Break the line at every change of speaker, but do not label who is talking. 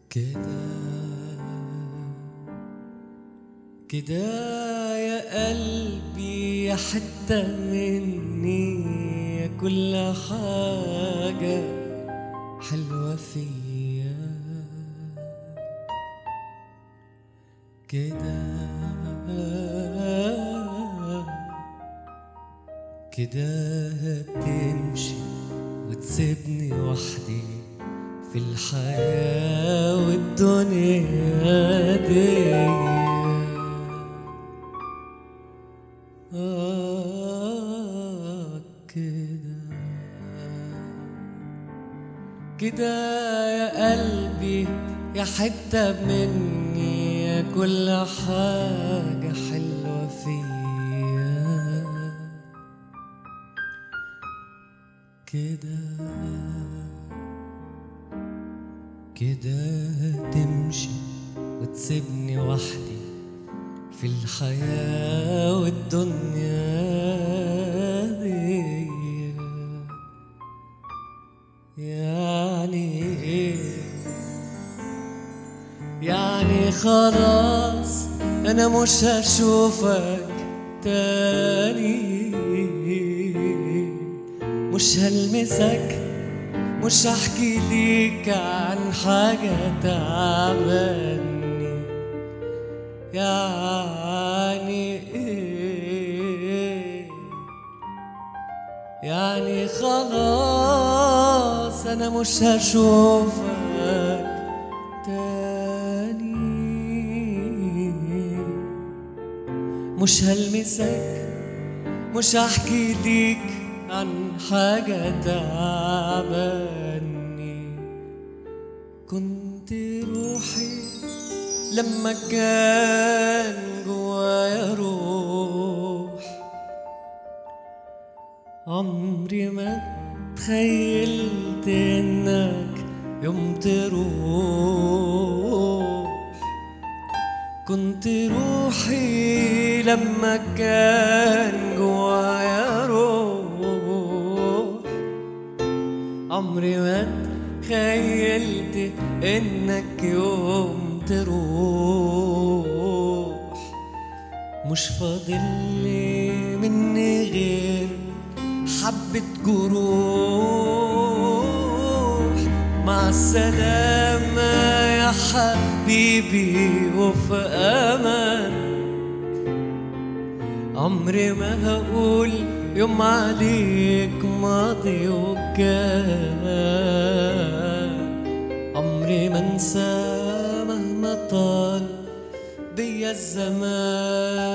كده كده يا قلبي يا حتة مني يا كل حاجة حلوة فيا كده كده تمشي وتسيبني وحدي في الحياة والدنيا دي آه كده كده يا قلبي يا حتة مني يا كل حاجة حلوة فيا كده كده تمشي وتسيبني وحدي في الحياة والدنيا دي يعني ايه يعني خلاص انا مش هشوفك تاني مش هلمسك مش هحكي ليك عن حاجة تعباني يعني ايه يعني خلاص انا مش هشوفك تاني مش هلمسك مش هحكي ليك عن حاجة تعباني كنت روحي لما كان جوايا روح عمري ما تخيلت انك يوم تروح كنت روحي لما كان جوايا روح عمري ما تخيلت انك يوم تروح مش فاضل لي مني غير حبة جروح مع السلامة يا حبيبي وفي أمان عمري ما هقول يوم عليك ماضي وكان عمري ما انسى مهما طال بيا الزمان